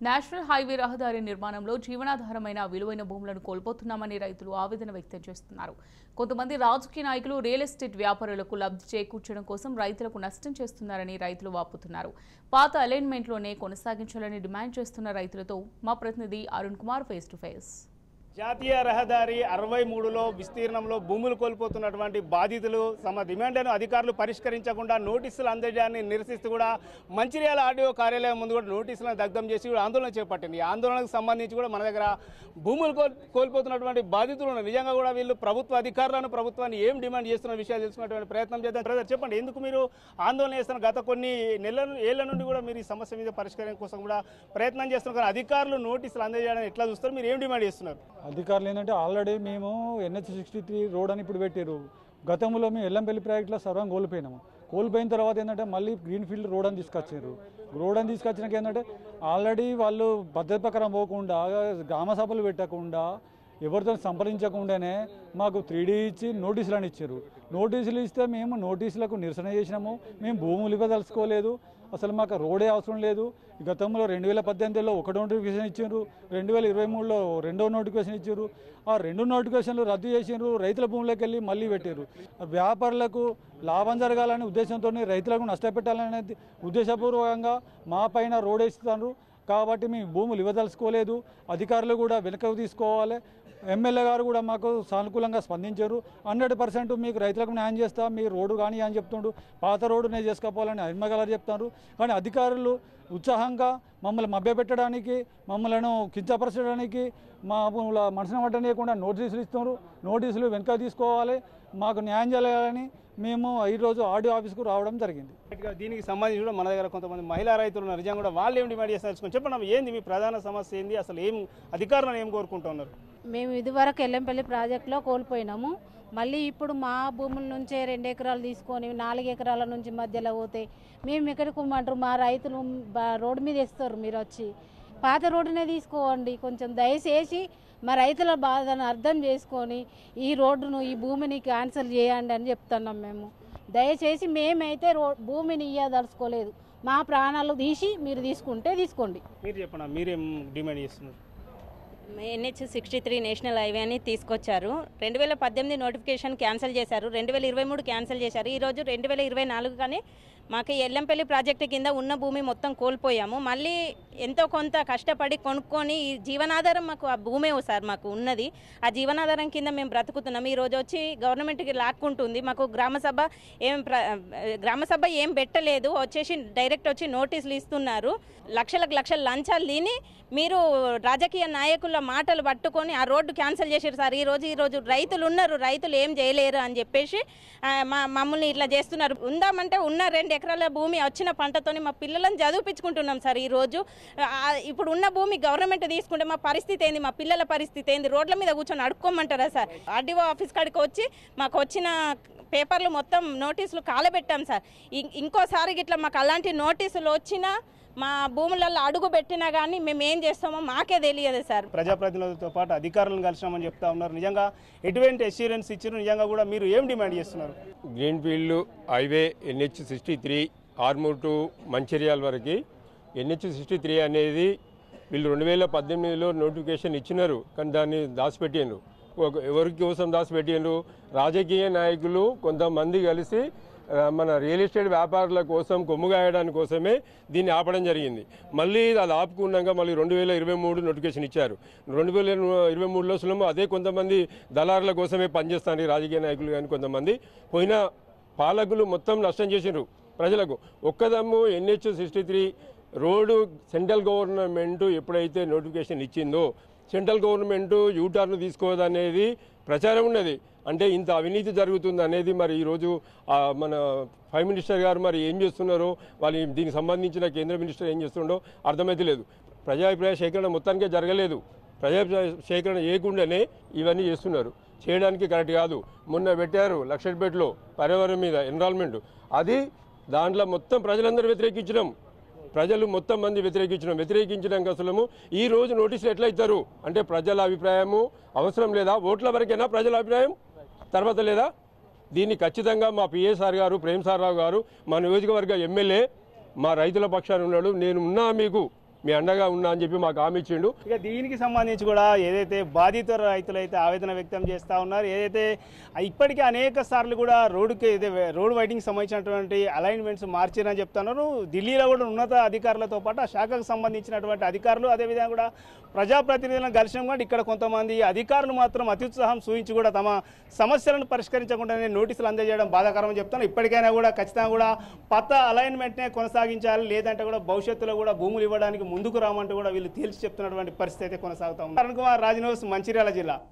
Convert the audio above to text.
National highway రహదారి నిర్మాణంలో జీవనాధారమైన విలువైన భూములను కోల్పోతున్నామని రైతులు ఆవేదన వ్యక్తం చేస్తున్నారు కొంతమంది రాజకీయ నాయకులు రియల్ ఎస్టేట్ వ్యాపారులకు లబ్ధి చేకూర్చడం కోసం రైతులకు నష్టం చేస్తున్నారని రైతులు వాపుతున్నారు పాత అలైన్మెంట్లోనే కొనసాగించాలని డిమాండ్ చేస్తున్న రైతులతో మా ప్రతినిధి Arun Kumar face to face జాతీయ రహదారి అరవై మూడులో విస్తీర్ణంలో భూములు కోల్పోతున్నటువంటి బాధితులు తమ డిమాండ్లను అధికారులు పరిష్కరించకుండా నోటీసులు అందజేయాన్ని నిరసిస్తూ కూడా మంచిర్యాల ఆర్డీఓ కార్యాలయం ముందు కూడా నోటీసులను దగ్ధం చేసి కూడా ఆందోళన చేపట్టింది ఈ ఆందోళనకు సంబంధించి కూడా మన దగ్గర భూములు కోల్ కోల్పోతున్నటువంటి బాధితులు ఉన్నారు. నిజంగా కూడా వీళ్ళు ప్రభుత్వ అధికారులను ప్రభుత్వాన్ని ఏం డిమాండ్ చేస్తున్న విషయాలు తెలుసుకున్నటువంటి ప్రయత్నం చేద్దాం బ్రదర్ చెప్పండి ఎందుకు మీరు ఆందోళన చేస్తున్న గత కొన్ని నెలల ఏళ్ల నుండి కూడా మీరు ఈ సమస్య మీద పరిష్కారం కోసం కూడా ప్రయత్నం చేస్తున్నారు కానీ అధికారులు నోటీసులు అందజేయడానికి ఎట్లా చూస్తారు మీరు ఏం డిమాండ్ చేస్తున్నారు అధికారులు ఏంటంటే ఆల్రెడీ మేము ఎన్హెచ్ సిక్స్టీ త్రీ రోడ్ అని ఇప్పుడు పెట్టారు గతంలో మేము ఎల్లంపల్లి ప్రాజెక్ట్లో సర్వం కోల్పోయినాము కోల్పోయిన తర్వాత ఏంటంటే మళ్ళీ గ్రీన్ ఫీల్డ్ రోడ్ అని తీసుకొచ్చారు రోడ్ అని తీసుకొచ్చినాక ఏంటంటే ఆల్రెడీ వాళ్ళు పద్ధతి ప్రకారం పోకుండా గ్రామ సభలు పెట్టకుండా ఎవరితో సంప్రదించకుండానే మాకు త్రీ డీ ఇచ్చి నోటీసులు అని ఇచ్చారు నోటీసులు ఇస్తే మేము నోటీసులకు నిరసన చేసినాము మేము భూములు ఇవ్వదలుచుకోలేదు అసలు మాకు రోడే అవసరం లేదు గతంలో రెండు వేల పద్దెనిమిదిలో ఒక నోటిఫికేషన్ ఇచ్చారు రెండు వేల ఇరవై మూడులో రెండో నోటిఫికేషన్ ఇచ్చారు ఆ రెండు నోటిఫికేషన్లు రద్దు చేసారు రైతుల భూములకు వెళ్ళి మళ్ళీ పెట్టారు వ్యాపారులకు లాభం జరగాలనే ఉద్దేశంతో రైతులకు నష్టపెట్టాలనే ఉద్దేశపూర్వకంగా మా పైన రోడ్ వేస్తున్నారు కాబట్టి మేము భూములు ఇవ్వదలుచుకోలేదు అధికారులు కూడా వెనకకు తీసుకోవాలి ఎమ్మెల్యే గారు కూడా మాకు సానుకూలంగా స్పందించారు హండ్రెడ్ పర్సెంట్ మీకు రైతులకు న్యాయం చేస్తా మీ రోడ్డు కానీ అని చెప్తుండు పాత రోడ్డు నేను చేసుకోవాలని అమ్మగారు చెప్తారు కానీ అధికారులు ఉత్సాహంగా మమ్మల్ని మభ్యపెట్టడానికి మమ్మల్ని కించపరచడానికి మా మనసును పట్టనీయకుండా నోటీసులు ఇస్తున్నారు నోటీసులు వెనక తీసుకోవాలి మాకు న్యాయం చేయాలని మేము ఈరోజు ఆడియో ఆఫీస్కు రావడం జరిగింది ఇక దీనికి సంబంధించి కూడా మన దగ్గర కొంతమంది మహిళా రైతులు ఉన్నారు నిజంగా కూడా వాళ్ళు ఏం డిమాండ్ చేస్తారు తెలుసుకొని చెప్పండి అమ్మ, ఏంది మీ ప్రధాన సమస్య ఏంది అసలు ఏం అధికారులను ఏం కోరుకుంటున్నారు మేము ఇదివరకు ఎల్లంపల్లి ప్రాజెక్టులో కోల్పోయినాము మళ్ళీ ఇప్పుడు మా భూముల నుంచే రెండు ఎకరాలు తీసుకొని నాలుగు ఎకరాల నుంచి మధ్యలో పోతే మేము ఎక్కడికి పోమంటారు మా రైతులు బా- రోడ్డు మీద వేస్తారు మీరు వచ్చి పాత రోడ్డునే తీసుకోండి కొంచెం దయచేసి మా రైతుల బాధను అర్థం చేసుకొని ఈ రోడ్డును ఈ భూమిని క్యాన్సిల్ చేయండి అని చెప్తున్నాం మేము దయచేసి మేమైతే రో భూమిని ఇయ్యదలుచుకోలేదు మా ప్రాణాలు తీసి మీరు తీసుకుంటే తీసుకోండి మీరు చెప్పండి మీరేం డిమాండ్ చేస్తున్నారు NH sixty three national highway అని తీసుకొచ్చారు రెండు వేల పద్దెనిమిది నోటిఫికేషన్ క్యాన్సిల్ చేశారు రెండు వేల ఇరవై మూడు క్యాన్సిల్ చేశారు ఈరోజు రెండు వేల ఇరవై నాలుగు కానీ మాకు ఎల్లంపల్లి ప్రాజెక్టు కింద ఉన్న భూమి మొత్తం కోల్పోయాము మళ్ళీ ఎంతో కొంత కష్టపడి కొనుక్కొని ఈ జీవనాధారం మాకు ఆ భూమే సార్ మాకు ఉన్నది ఆ జీవనాధారం కింద మేము బ్రతుకుతున్నాం ఈ రోజు వచ్చి గవర్నమెంట్కి లాక్కుంటుంది మాకు గ్రామ సభ ఏం ప్ర- గ్రామ సభ ఏం పెట్టలేదు వచ్చేసి డైరెక్ట్ వచ్చి నోటీసులు ఇస్తున్నారు లక్షలకు లక్షల లంచాలు తిని మీరు రాజకీయ నాయకుల మాటలు పట్టుకొని ఆ రోడ్డు క్యాన్సిల్ చేశారు సార్ ఈ రోజు ఈ రోజు రైతులు ఉన్నారు రైతులు ఏం చేయలేరు అని చెప్పేసి ఆ, మా మమ్మల్ని ఇట్లా చేస్తున్నారు ఉందామంటే ఉన్న రెండు ఎకరాల భూమి వచ్చిన పంటతోని మా పిల్లలను చదివిపించుకుంటున్నాం సార్ ఈ రోజు ఆ, ఇప్పుడు ఉన్న భూమి గవర్నమెంట్ తీసుకుంటే మా పరిస్థితి ఏంది మా పిల్లల పరిస్థితి ఏంది రోడ్ల మీద కూర్చొని అడుక్కోమంటారా సార్ ఆర్డీఓ ఆఫీస్ కాడికి వచ్చి మాకు వచ్చిన పేపర్లు మొత్తం నోటీసులు కాలబెట్టాం సార్ ఇం- ఇంకోసారి ఇట్లా మాకు అలాంటి నోటీసులు వచ్చినా మా భూములలో అడుగు పెట్టినా కానీ మేము ఏం చేస్తామో మాకే తెలియదు సార్ ప్రజాప్రతినిధులతో పాటు అధికారులను కలిసినామని చెప్తా ఉన్నారు నిజంగా ఎటువంటి అష్యూరెన్స్ ఇచ్చారు నిజంగా కూడా మీరు ఏం డిమాండ్ చేస్తున్నారు green field highway NH sixty three Armoor to Mancherial వరకు ఎన్హెచ్ సిక్స్టీ త్రీ అనేది వీళ్ళు రెండు వేల పద్దెనిమిదిలో నోటిఫికేషన్ ఇచ్చినారు కానీ దాన్ని దాచిపెట్టిండ్రు ఒక ఎవరి కోసం దాచిపెట్టిండ్రు రాజకీయ నాయకులు కొంతమంది కలిసి ఆ, మన రియల్ ఎస్టేట్ వ్యాపారుల కోసం కొమ్ముగాయడానికి కోసమే దీన్ని ఆపడం జరిగింది మళ్ళీ అది ఆపుకున్నాక మళ్ళీ రెండు వేల ఇరవై మూడు నోటిఫికేషన్ ఇచ్చారు రెండు వేల ఇరవై మూడులో సులభం అదే కొంతమంది దళారుల కోసమే పనిచేస్తారు ఈ రాజకీయ నాయకులు కానీ కొంతమంది పోయిన పాలకులు మొత్తం నష్టం చేసిండ్రు ప్రజలకు ఒక్కదమ్ము NH sixty three road central government ఎప్పుడైతే నోటిఫికేషన్ ఇచ్చిందో సెంట్రల్ గవర్నమెంట్ యూటర్న్ తీసుకోదనేది ప్రచారం ఉన్నది అంటే ఇంత అవినీతి జరుగుతుంది అనేది మరి ఈరోజు ఆ, మన ప్రైమ్ మినిస్టర్ గారు మరి ఏం చేస్తున్నారో వాళ్ళు దీనికి సంబంధించిన కేంద్ర మినిస్టర్ ఏం చేస్తుండో అర్థమైతే లేదు ప్రజాభిప్రాయ సేకరణ మొత్తానికే జరగలేదు ప్రజాభిప్రాయ సేకరణ చేయకుండానే ఇవన్నీ చేస్తున్నారు చేయడానికి కరెక్ట్ కాదు మొన్న పెట్టారు లక్షపేటలో పర్యావరణం మీద ఎన్రాల్మెంట్ అది దాంట్లో మొత్తం ప్రజలందరూ వ్యతిరేకించడం ప్రజలు మొత్తం మంది వ్యతిరేకించడం వ్యతిరేకించడానికి అసలు ఈ రోజు నోటీసులు ఎట్లా ఇస్తారు అంటే ప్రజల అభిప్రాయము అవసరం లేదా ఓట్ల వరకేనా ప్రజల అభిప్రాయం తర్వాత లేదా దీన్ని ఖచ్చితంగా మా పిఎస్ఆర్ గారు ప్రేమ్ సార్ రావు గారు మా నియోజకవర్గ ఎమ్మెల్యే మా రైతుల పక్షాన ఉన్నాడు నేను ఉన్నా మీకు మీ అండగా ఉన్నా అని చెప్పి మాకు హామీ ఇచ్చిండు ఇక దీనికి సంబంధించి కూడా ఏదైతే బాధిత రైతులు అయితే ఆవేదన వ్యక్తం చేస్తూ ఉన్నారు ఏదైతే ఇప్పటికే అనేక సార్లు కూడా రోడ్డుకి ఇదే రోడ్ వైడింగ్ సంబంధించినటువంటి అలైన్మెంట్స్ మార్చారని చెప్తున్నారు ఢిల్లీలో కూడా ఉన్నత అధికారులతో పాటు ఆ శాఖకు సంబంధించినటువంటి అధికారులు అదేవిధంగా కూడా ప్రజాప్రతినిధులను కలిసిన కూడా ఇక్కడ కొంతమంది అధికారులు మాత్రం అత్యుత్సాహం చూపించి కూడా తమ సమస్యలను పరిష్కరించకుండానే నోటీసులు అందజేయడం బాధాకరమని చెప్తాను ఇప్పటికైనా కూడా ఖచ్చితంగా కూడా పత్త అలైన్మెంట్నే కొనసాగించాలి లేదంటే కూడా భవిష్యత్తులో కూడా భూములు ఇవ్వడానికి ముందుకు రామంటూ కూడా వీళ్ళు తేల్చి చెప్తున్నటువంటి పరిస్థితి అయితే కొనసాగుతా ఉంది అరుణ్ కుమార్ రాజనోస్ మంచిర్యాల జిల్లా